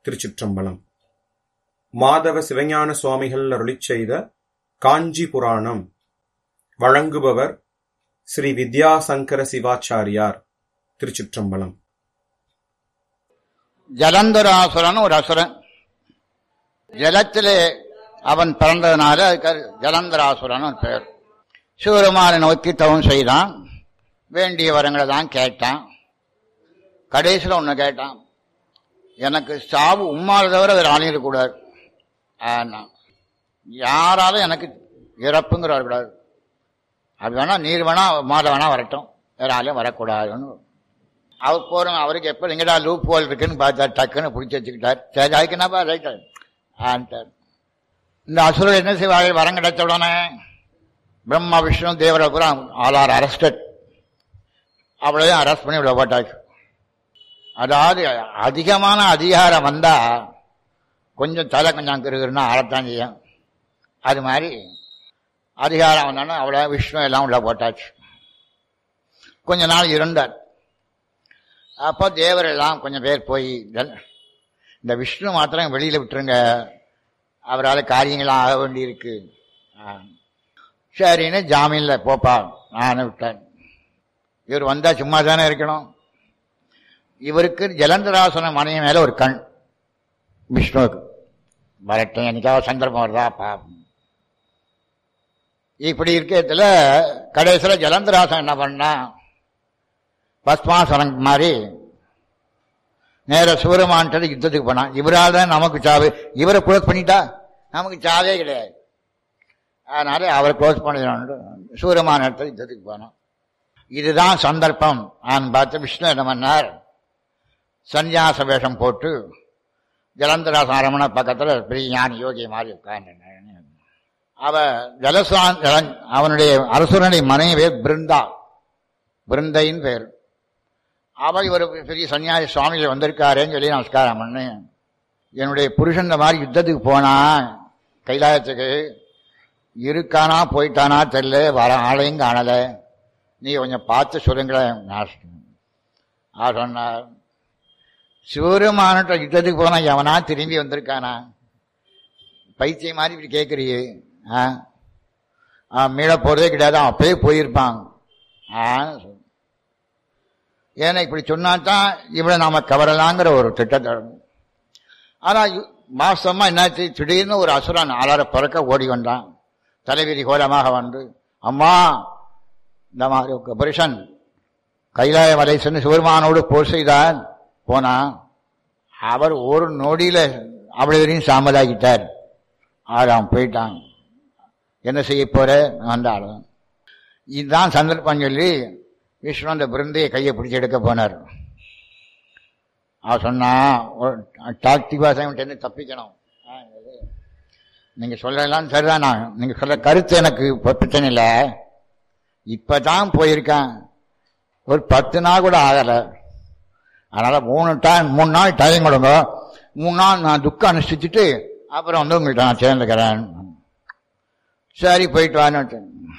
திருச்சிற்றம்பலம் மாதவ சிவஞான சுவாமிகள் அருளிச் செய்த காஞ்சி புராணம் வழங்குபவர் ஸ்ரீ வித்யாசங்கர சிவாச்சாரியார் திருச்சிற்றம்பலம் ஜலந்தராசுரன் ஒரு அசுரன் ஜலத்திலே அவன் பிறந்ததுனால அதுக்கு ஜலந்தராசுரன் ஒரு பெயர் சிவருமானை நோக்கி தவம் செய்தான் வேண்டிய வரங்களை தான் கேட்டான் கடைசியில் ஒன்று கேட்டான் எனக்கு சாவு உம்மால தவிர வேறு ஆணையிடக்கூடாது ஆனா யாராலும் எனக்கு இறப்புங்கிற வரக்கூடாது அது வேணா நீர் வேணா மாத வேணா வரட்டும் வேற ஆளையும் வரக்கூடாதுன்னு அவர் போறோம் அவருக்கு எப்போ எங்கடா லூப் ஹோல் இருக்குன்னு பார்த்தா டக்குன்னு பிடிச்சி வச்சுக்கிட்டார் சரி அதுக்குன்னாப்பா ரைட் ஆன்ட்டார் இந்த அசுரர் என்ன செய்வார்கள் வரம் கிடைச்ச உடனே பிரம்மா விஷ்ணு தேவரை பூரா ஆல் ஆர் அரஸ்டட் அவ்வளோதான் அரெஸ்ட் பண்ணி விட போட்டாச்சு அதாவது அதிகமான அதிகாரம் வந்தா கொஞ்சம் தலை கொஞ்சம் கிருகுன்னா ஆளத்தான் செய்யும் அது மாதிரி அதிகாரம் வந்தோன்னா அவ்வளோ விஷ்ணு எல்லாம் உள்ள போட்டாச்சு கொஞ்ச நாள் இருந்தார் அப்போ தேவர் எல்லாம் கொஞ்சம் பேர் போய் இந்த விஷ்ணு மாத்திரம் வெளியில விட்டுருங்க அவரால் காரியங்களாம் ஆக வேண்டியிருக்கு சரின்னு ஜாமீன்ல போப்பா நான் விட்டேன் இவர் வந்தா சும்மா தானே இருக்கணும் இவருக்கு ஜலந்தராசன மனைவி மேல ஒரு கண் விஷ்ணுவுக்கு வரட்டும் என்னைக்காவது சந்தர்ப்பம் வருதா பாப்போம் இப்படி இருக்கிறதுல கடைசியில் ஜலந்தராசன் என்ன பண்ணா பஸ்மாசனம் மாதிரி நேர சூரமான்ட்டு யுத்தத்துக்கு போனான் இவரால் தான் நமக்கு சாவு இவரை க்ளோஸ் பண்ணிட்டா நமக்கு சாவே கிடையாது அதனால அவரை க்ளோஸ் பண்ணிடணும் சூரமான இடத்துல யுத்தத்துக்கு போனோம் இதுதான் சந்தர்ப்பம் நான் பார்த்து விஷ்ணு என்ன பண்ணார் சன்னியாச வேஷம் போட்டு ஜலந்தராச அரமண பக்கத்தில் பெரிய ஞானி யோகி மாதிரி உட்கார்ந்து அவ ஜலசுவான் அவனுடைய அரசுரனுடைய மனைவி பிருந்தா பிருந்தைன்னு பேர் அவ இவர் பெரிய சன்னியாசி சுவாமிகள் வந்திருக்காருன்னு சொல்லி நமஸ்காரம் பண்ணு என்னுடைய புருஷன் இந்த மாதிரி யுத்தத்துக்கு போனா கைலாயத்துக்கு இருக்கானா போயிட்டானா தெரியல வர ஆளையும் காணல நீ கொஞ்சம் பார்த்து சொல்லுங்களேன் அவர் சொன்னார் சிவருமானட்ட யுத்தத்துக்கு போனா எவனா திரும்பி வந்திருக்கானா பைத்தியம் மாதிரி இப்படி கேட்குறியே ஆ மீள போறதே கிடையாது அப்பயே போயிருப்பான் ஆ ஏன்னா இப்படி சொன்னாதான் இவளை நாம கவரலாங்கிற ஒரு திட்டத்தை ஆனா மாசமா என்னாச்சு திடீர்னு ஒரு அசுரன் ஆளார பிறக்க ஓடி வந்தான் தலைவிதி கோலமாக வந்து அம்மா இந்த மாதிரி புருஷன் கைலாய வலைசன் சிவருமானோடு போர் செய்தான் போனா அவர் ஒரு நொடியில அவ்வளவு சாம்பலாகிட்டார் ஆறாம் போயிட்டான் என்ன செய்ய போற வந்தாலும் இதுதான் சந்தர்ப்பம் சொல்லி விஷ்ணு அந்த பிருந்தையை கையை பிடிச்சி எடுக்க போனார் அவர் சொன்னா டாக்டிவா இருந்து தப்பிக்கணும் நீங்க சொல்லலாம் சரிதான் நான் நீங்க சொல்ல கருத்து எனக்கு பிரச்சனை இல்லை இப்பதான் போயிருக்கேன் ஒரு பத்து நாள் கூட ஆகல அதனால மூணு டைம் மூணு நாள் டைம் கொடுங்க மூணு நாள் நான் துக்கம் அனுஷ்டிச்சுட்டு அப்புறம் வந்து உங்கள்கிட்ட நான் சேர்ந்துக்கிறேன் சரி போயிட்டு வான்னு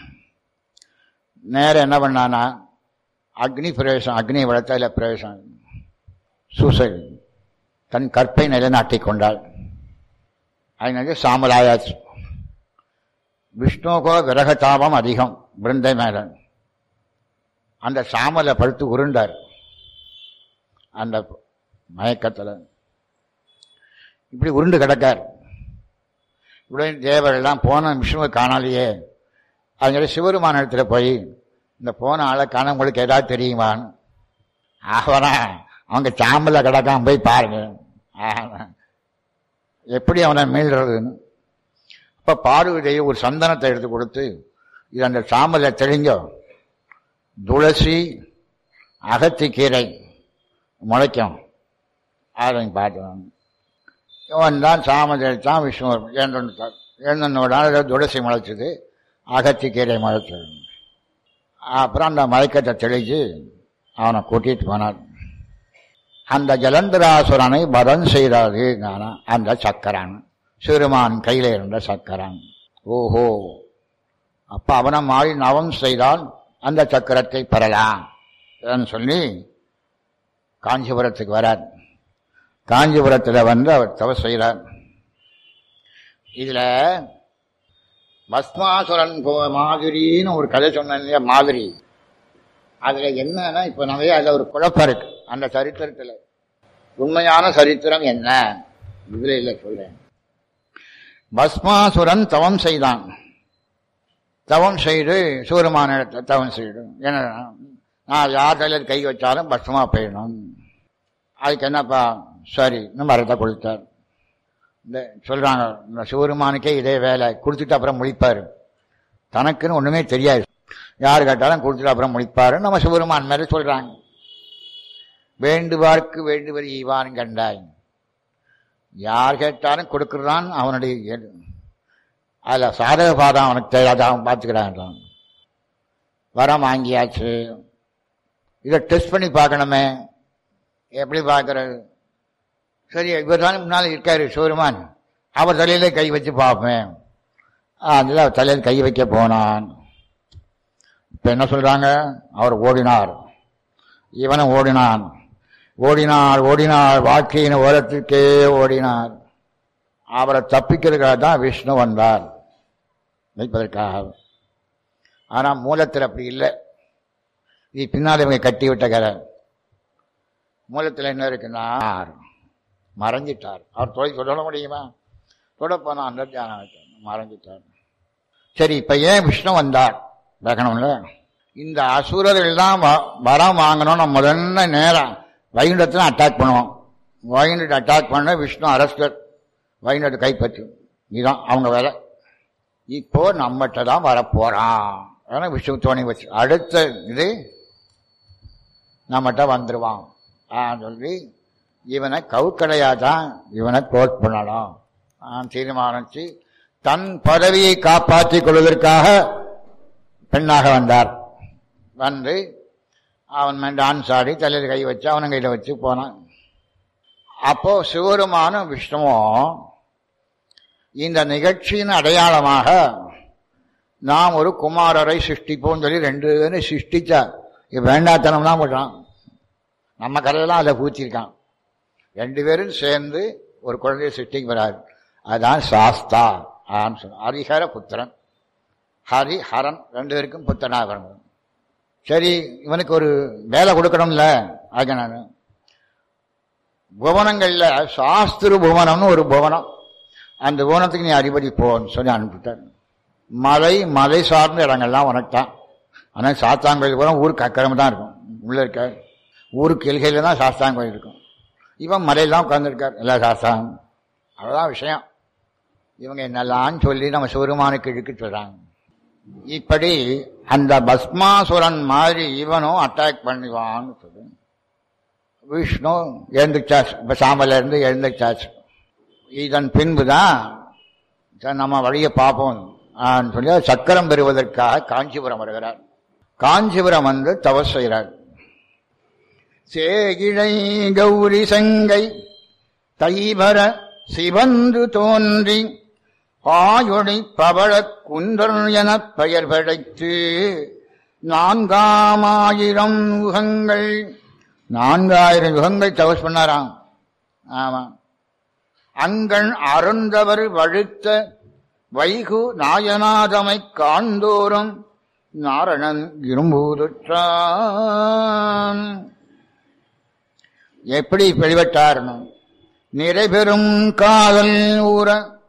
நேரம் என்ன பண்ணானா அக்னி பிரவேசம் அக்னி வளர்த்தால பிரவேசம் சூசைட் தன் கற்பை நிலைநாட்டி கொண்டாள் அதனால சாமலாயாச்சு விஷ்ணுக்கோ விரக தாபம் அதிகம் பிருந்தை மேல அந்த சாமலை படுத்து உருண்டார் அந்த மயக்கத்தில் இப்படி உருண்டு கிடக்கார் இப்படி தேவரெல்லாம் போன விஷ்ணுவை காணாலையே அதனால சிவருமானத்தில் போய் இந்த போன ஆளை காண உங்களுக்கு ஏதாவது தெரியுமான்னு ஆவனா அவங்க சாம்பல கிடக்காம போய் பாருங்க எப்படி அவனை மீள்றதுன்னு அப்ப பார்வதியை ஒரு சந்தனத்தை எடுத்து கொடுத்து இது அந்த சாம்பலை தெளிஞ்சோ துளசி அகத்திக்கீரை முளைக்கும் அதை பார்த்து இவன் தான் சாமத்தை தான் விஷ்ணு எழுந்துட்டார் எழுந்தனோட துளசி முளைச்சது அகத்திக்கீரை முளைச்சது அப்புறம் அந்த மயக்கத்தை தெளிச்சு அவனை கூட்டிட்டு போனார் அந்த ஜலந்தராசுரனை வதம் செய்தாது அந்த சக்கரன் சிறுமான் கையில இருந்த சக்கரன் ஓஹோ அப்ப அவனை மாறி நவம் செய்தால் அந்த சக்கரத்தை பெறலாம் சொல்லி காஞ்சிபுரத்துக்கு வரார் காஞ்சிபுரத்தில் வந்து அவர் தவ செய்கிறார் இதுல பஸ்மாசுரன் போ- மாதிரின்னு ஒரு கதை சொன்னேன் இல்லையா மாதிரி அதுல என்னன்னா இப்ப நிறைய அதுல ஒரு குழப்பம் இருக்கு அந்த சரித்திரத்துல உண்மையான சரித்திரம் என்ன இதுல இல்ல சொல்றேன் பஸ்மாசுரன் தவம் செய்தான் தவம் செய்து சூரமான இடத்துல தவம் செய்து ஏன்னா நான் யார் தலையில் கை வச்சாலும் பஸ்மா போயிடணும் அதுக்கு என்னப்பா சரி மரத்தை கொடுத்தார் இந்த சொல்றாங்க இந்த சிவருமானுக்கே இதே வேலை கொடுத்துட்டு அப்புறம் முடிப்பாரு தனக்குன்னு ஒண்ணுமே தெரியாது யார் கேட்டாலும் கொடுத்துட்டு அப்புறம் முடிப்பாரு நம்ம சிவருமான் மேல சொல்றாங்க வேண்டுவார்க்கு வேண்டுவர் ஈவான் கண்டாய் யார் கேட்டாலும் கொடுக்கறான் அவனுடைய இயல்பு. அதுல சாதக பாதம் அவனுக்கு தெரியாது அவன் பார்த்துக்கிறான் வரம் வாங்கியாச்சு இதை டெஸ்ட் பண்ணி பார்க்கணுமே எப்படி பார்க்கறது சரி இவர் தானே முன்னால் இருக்காரு சிவருமான் அவர் தலையில கை வச்சு பார்ப்பேன் அதில் அவர் தலையில் கை வைக்க போனான் இப்ப என்ன சொல்றாங்க அவர் ஓடினார் இவனும் ஓடினான் ஓடினார் ஓடினார் வாழ்க்கையின் ஓரத்திற்கே ஓடினார் அவரை தப்பிக்கிறதுக்காக தான் விஷ்ணு வந்தார் வைப்பதற்காக ஆனா மூலத்தில் அப்படி இல்லை இது பின்னால் இவங்க கட்டி விட்ட கதை மூலத்தில் என்ன இருக்குன்னா மறைஞ்சிட்டார் அவர் தொலை சொல்ல முடியுமா தொட போனா அந்த தியானம் வச்சார். மறைஞ்சிட்டார் சரி இப்ப ஏன் விஷ்ணு வந்தார் பார்க்கணும்ல இந்த அசுரர்கள் தான் வ- வரம் வாங்கணும் நம்ம முதல்ல நேரம் வைகுண்டத்தில் அட்டாக் பண்ணுவோம் வைகுண்டத்தை அட்டாக் பண்ண விஷ்ணு அரஸ்டர் வைகுண்டத்தை கைப்பற்று இதுதான் அவங்க வேலை இப்போ நம்மகிட்ட தான் வரப்போறான் அதான் விஷ்ணு தோணி வச்சு அடுத்த இது நம்மகிட்ட வந்துருவான் ஆ சொல்லி இவனை கவுக்கடையா தான் இவனை க்ளோஸ் பண்ணணும் ஆ, தீர்மானிச்சு தன் பதவியை காப்பாற்றிக் கொள்வதற்காக பெண்ணாக வந்தார் வந்து அவன் மேல் டான்ஸ் ஆடி தலையில் கை வச்சு அவன் கையில வச்சு போனான் அப்போ சிவருமானும் விஷ்ணுவும் இந்த நிகழ்ச்சியின் அடையாளமாக நாம் ஒரு குமாரரை சிருஷ்டிப்போம் சொல்லி ரெண்டு பேரும் சிருஷ்டிச்சார் இவன் வேண்டாத்தனம் தான் பண்றான் நம்ம கதையெல்லாம் அதில் பூச்சிருக்கான் ரெண்டு பேரும் சேர்ந்து ஒரு குழந்தையை சிருஷ்டிக்கு வராரு அதுதான் சாஸ்தா ஆன்னு சொன்ன ஹரிஹர புத்திரன் ஹரி ஹரன் ரெண்டு பேருக்கும் புத்தனாக வரணும் சரி இவனுக்கு ஒரு வேலை கொடுக்கணும்ல அதுக்கு நான் புவனங்கள்ல சாஸ்திர புவனம்னு ஒரு புவனம் அந்த புவனத்துக்கு நீ அதிபதி போன்னு சொல்லி அனுப்பிட்டார் மலை மலை சார்ந்த இடங்கள்லாம் உனக்கு தான் ஆனால் சாத்தாங்கோயில் கூட ஊருக்கு அக்கிரமம் தான் இருக்கும் உள்ள இருக்க ஊருக்கு எல்கையில தான் சாஸ்தாங்கோயில் இருக்கும் இவன் மலையில தான் உட்கார்ந்துருக்கார் எல்லா சாஸ்தாங்க அவ்வளோதான் விஷயம் இவங்க என்னெல்லாம் சொல்லி நம்ம சிவருமானுக்கு இழுக்க சொல்றாங்க இப்படி அந்த பஸ்மாசுரன் மாதிரி இவனும் அட்டாக் பண்ணுவான்னு சொல்லு விஷ்ணு எழுந்துச்சாச்சு இப்ப சாம்பல்ல இருந்து எழுந்துச்சாச்சு இதன் பின்புதான் சரி, நம்ம வழியை பார்ப்போம் ஆன்னு சொல்லி சக்கரம் பெறுவதற்காக காஞ்சிபுரம் வருகிறார் காஞ்சிபுரம் வந்து தவஸ் செய்கிறார் சேகிழை கௌரி சங்கை தைவர சிவந்து தோன்றி ஆயொளி பவழக் குந்தர் எனப் பெயர் படைத்து நான்காமாயிரம் யுகங்கள் நான்காயிரம் யுகங்கள் தவஸ் பண்ணாராம் ஆமா அங்கண் அருந்தவர் வழுத்த வைகு நாயனாதமை காண்தோறும் நாரணன் இரும்பூதுற்றான் எப்படி வெளிப்பட்டார்னு நிறைபெறும் காதல் ஊற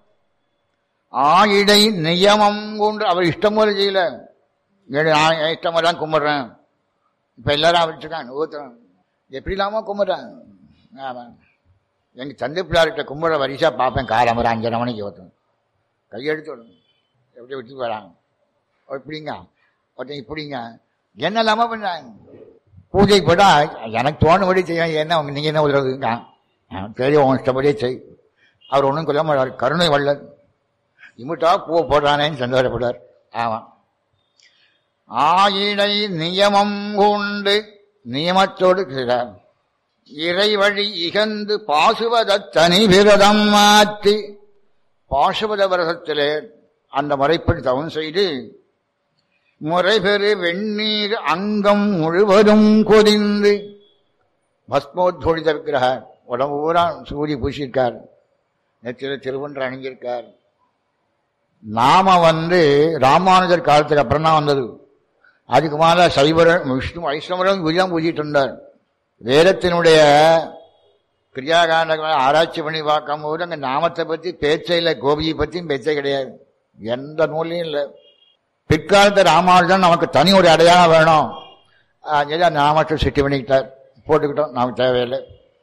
ஆயிடை நியமம் கொண்டு அவர் இஷ்டம் போல செய்யல ஏழு நான் என் இஷ்டம் போல தான் கும்பிடுறேன் இப்ப எல்லாரும் அவர்ச்சிருக்கான் ஊத்துறான் எப்படி இல்லாம கும்பிடுறான் ஆமா எங்க தந்தை பிள்ளார்கிட்ட கும்பிட வரிசா பார்ப்பேன் காலம்பரம் அஞ்சரை மணிக்கு ஒருத்தன் கையெடுத்து விடணும் எப்படி விட்டு வராங்க இப்படிங்க ஒருத்தன் இப்படிங்க என்ன இல்லாம பண்றாங்க பூஜை போட்டா எனக்கு தோணுபடி செய்ய என்ன உங்க- நீங்க என்ன உதவுங்க சரி உன் இஷ்டப்படியே செய் அவர் ஒன்றும் கொள்ள மாட்டார் கருணை வள்ளல் இமுட்டா பூவை போடுறானேன்னு சந்தோஷப்படுவார் ஆமா ஆயிடை நியமம் கொண்டு நியமத்தோடு செய்தார் இறை வழி இகந்து பாசுவத தனி விரதம் மாற்றி பாசுவத விரதத்திலே அந்த முறைப்படி தவம் செய்து முறைபெறு வெந்நீர் அங்கம் முழுவதும் கொதிந்து பஸ்மோத்வொழித விக்கிரக உடம்பு பூரா சூரி பூசியிருக்கார் நெத்தியில் திருவன்று அணிஞ்சிருக்கார் நாம வந்து ராமானுஜர் காலத்துக்கு அப்புறம் தான் வந்தது அதுக்கு மேல சைவர விஷ்ணு வைஷ்ணவரும் இதுதான் பூஜிட்டு இருந்தார் வேதத்தினுடைய கிரியாகாண்டங்களை ஆராய்ச்சி பண்ணி பார்க்கும் போது அங்கே நாமத்தை பற்றி பேச்சே இல்லை கோபியை பற்றியும் பேச்சே கிடையாது எந்த நூலையும் இல்லை பிற்காலத்து ராமானுஜன் நமக்கு தனி ஒரு அடையாளம் வேணும் சொல்லி அந்த நாமத்தை சிட்டி பண்ணிக்கிட்டார் போட்டுக்கிட்டோம் நமக்கு தேவையில்லை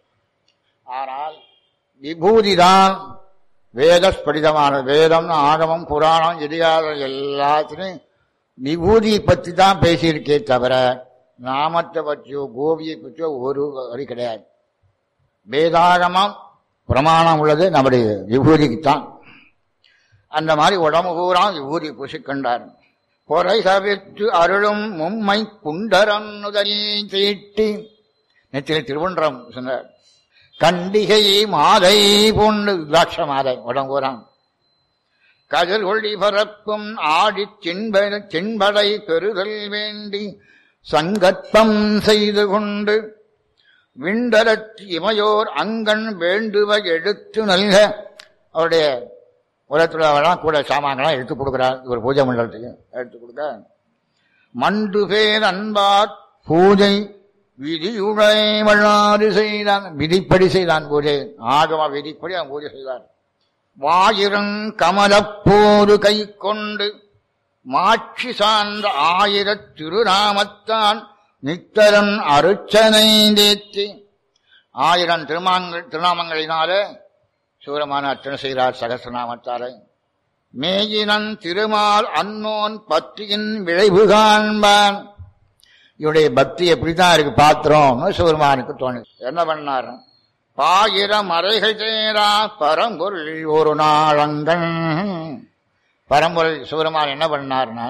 ஆனால் விபூதி தான் வேத ஸ்படிதமான வேதம் ஆகமம் புராணம் இதிகாரம் எல்லாத்துலையும் விபூதியை பற்றி தான் பேசியிருக்கே தவிர நாமத்தை பற்றியோ கோபியை பற்றியோ ஒரு வரி கிடையாது வேதாகமம் பிரமாணம் உள்ளது நம்முடைய விபூதிக்குத்தான் அந்த மாதிரி உடம்பு பூரா விபூதி பூசிக்கொண்டார் பொறை தவிர்த்து அருளும் மும்மை குண்டரன் முதலில் தீட்டி நெத்தில திருவன்றம் சொன்னார் கண்டிகை மாதை பூண்டு திராட்ச மாதை உடம்பூரான் கதிர் ஒளி பரப்பும் ஆடி தின்பட தின்படை பெறுதல் வேண்டி சங்கற்பம் செய்து கொண்டு விண்டரத் இமையோர் அங்கன் வேண்டுவ எடுத்து நல்க அவருடைய உலகத்துலாம் கூட சாமான்களாம் எடுத்து கொடுக்குறார் இவர் பூஜை மண்டலத்துக்கு எடுத்து கொடுக்க மண்டு பேர் அன்பார் பூஜை விதியுடை வள்ளாறு செய்தான் விதிப்படி செய்தான் பூஜை ஆகம விதிப்படி அவன் பூஜை செய்தான் வாயிரம் கமலப்போரு கை கொண்டு மாட்சி சார்ந்த ஆயிரத் திருநாமத்தான் நித்தரன் அருச்சனை தேத்தி ஆயிரம் திருமாங்கள் திருநாமங்களினாலே சூரமான அர்ச்சனை செய்கிறார் சகசிரநாமத்தாரை மேயினன் திருமால் அன்னோன் பத்தியின் விளைவு காண்பான் இவருடைய பக்தி எப்படித்தான் இருக்கு பாத்திரம் சூரமானுக்கு தோணுது என்ன பண்ணார் பாயிரம் அறைகள் தேரா பரம்பொருள் ஒரு நாளங்கன் பரம்பொருள் சூரமான் என்ன பண்ணார்னா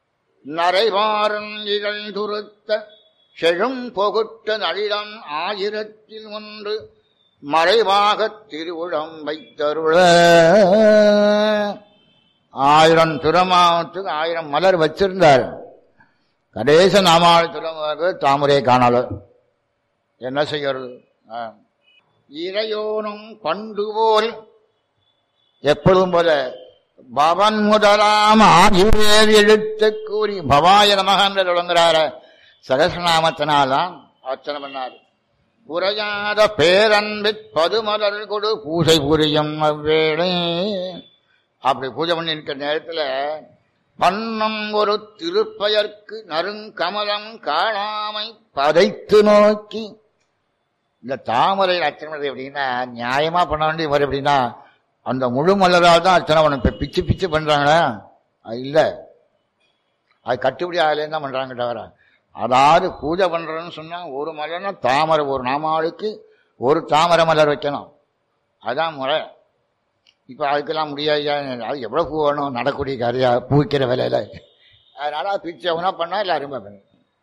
நரைவாரன் இகழ் துருத்த செழும் பொகுட்ட நளிடம் ஆயிரத்தில் ஒன்று மறைவாகத் திருவுளம் வைத்தருள ஆயிரம் திருமாவத்துக்கு ஆயிரம் மலர் வச்சிருந்தார் கடைச நாமாவளி திருமாவுக்கு தாமரை காணல என்ன செய்யறது ஆ. இறையோனும் பண்டு போல் எப்பொழுதும் போல பவன் முதலாம் ஆகிவேர் எழுத்து கூறி பவாய நமக என்று தொடங்குறார சகசிரநாமத்தினால்தான் அர்ச்சனை பண்ணார் உரையாத பேரன்பிற் பதுமலர் கொடு பூசை புரியும் அவ்வேளை அப்படி பூஜை பண்ணி இருக்கிற நேரத்துல பன்னம் ஒரு திருப்பயர்க்கு நறுங்கமலம் காணாமை பதைத்து நோக்கி இந்த தாமரை அர்ச்சனை பண்றது எப்படின்னா நியாயமா பண்ண வேண்டிய முறை எப்படின்னா அந்த முழு மலரால் தான் அர்ச்சனை பண்ணணும் இப்ப பிச்சு பிச்சு பண்றாங்களா அது இல்ல அது கட்டுப்படி ஆகலேன்னு தான் பண்றாங்க தவிர அதாவது பூஜை பண்றேன்னு சொன்னா ஒரு மலர்னா தாமரை ஒரு நாமாவளிக்கு ஒரு தாமரை மலர் வைக்கணும் அதான் முறை இப்ப அதுக்கெல்லாம் முடியாது அது எவ்வளவு பூ வேணும் நடக்கூடிய காரியா பூக்கிற விலையில அதனால அது பிச்சவனா பண்ணா இல்ல அருமை பண்ணு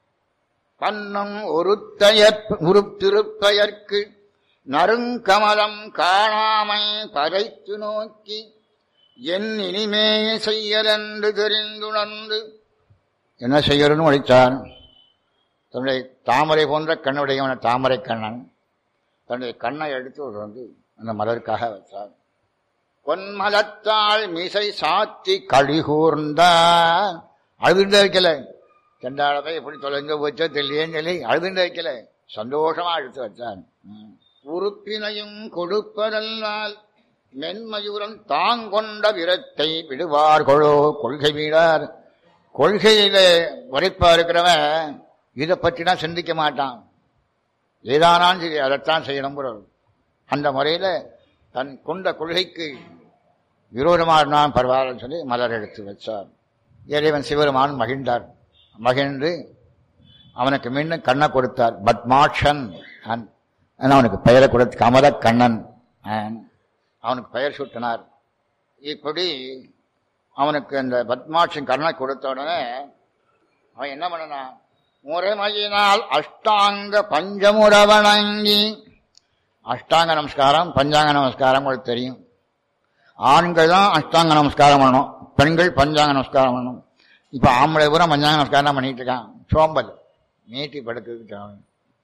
பன்னம் ஒருத்தையற் ஒரு திருப்பெயர்க்கு நறுங்கமலம் காணாமை பறைத்து நோக்கி என் இனிமே செய்யலென்று தெரிந்துணர்ந்து என்ன செய்யறன்னு உழைத்தான் தன்னுடைய தாமரை போன்ற கண்ணுடையவன தாமரை கண்ணன் தன்னுடைய கண்ணை எடுத்து ஒரு வந்து அந்த மலருக்காக வச்சார் பொன்மலத்தால் மிசை சாத்தி கழிகூர்ந்தான் அழுதுண்டு வைக்கல செண்டாளவை எப்படி தொலைஞ்சு போச்சோ தெரியலேன்னு சொல்லி அழுதுண்டு வைக்கல சந்தோஷமா எடுத்து வச்சான் ம். உறுப்பினையும் கொடுப்பதல்லால் மென்மயூரன் தாங்கொண்ட விரத்தை விடுவார் கொழோ கொள்கை வீடார் கொள்கையில உரைப்பா இருக்கிறவன் இதை பற்றினா சிந்திக்க மாட்டான் ஏதானாலும் சரி அதைத்தான் செய்யணுங்கிற அந்த முறையில தன் கொண்ட கொள்கைக்கு விரோதமாக இருந்தான் பரவாயில்லன்னு சொல்லி மலர் எடுத்து வச்சார் இறைவன் சிவருமான் மகிழ்ந்தார் மகிழ்ந்து அவனுக்கு மீண்டும் கண்ணை கொடுத்தார் பத்மாட்சன் அன்- அன் அவனுக்கு பெயரை கொடுத்து கமல கண்ணன் அன் அவனுக்கு பெயர் சூட்டினார் இப்படி அவனுக்கு அந்த பத்மாட்சன் கண்ணை கொடுத்த உடனே அவன் என்ன பண்ணனான் முறைமையினால் அஷ்டாங்க பஞ்சமுற வணங்கி அஷ்டாங்க நமஸ்காரம் பஞ்சாங்க நமஸ்காரம் உங்களுக்கு தெரியும் ஆண்கள் தான் அஷ்டாங்க நமஸ்காரம் பண்ணணும் பெண்கள் பஞ்சாங்க நமஸ்காரம் பண்ணணும் இப்ப ஆம்பளை பூரா பஞ்சாங்க நமஸ்காரம் தான் பண்ணிட்டு இருக்கான் சோம்பல் நீட்டி படுக்கிறதுக்கு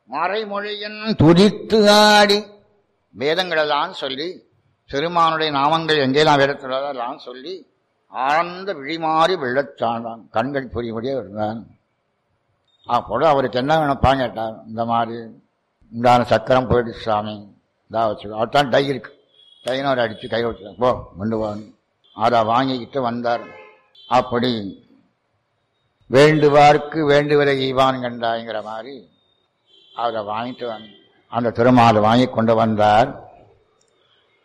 மறைமொழியின் துதித்து ஆடி வேதங்களெல்லாம் சொல்லி பெருமானுடைய நாமங்கள் எங்கெல்லாம் வேதத்துள்ளதெல்லாம் சொல்லி ஆழ்ந்த விழிமாறி வெள்ளச்சாண்டான் கண்கள் புரியும்படியே இருந்தான் அப்போது அவருக்கு என்ன வேணும்ப்பான்னு கேட்டார் இந்த மாதிரி உண்டான சக்கரம் போயிடுச்சு சாமி இதா வச்சு அவர்தான் டை இருக்கு டைன்னு அவர் அடித்து கை வச்சு போ கொண்டு வாங்க அதை வாங்கிக்கிட்டு வந்தார் அப்படி வேண்டுவார்க்கு வேண்டுவதை ஈவான் கண்டாய்ங்கிற மாதிரி அதை வாங்கிட்டு வந்து அந்த திருமாலை வாங்கி கொண்டு வந்தார்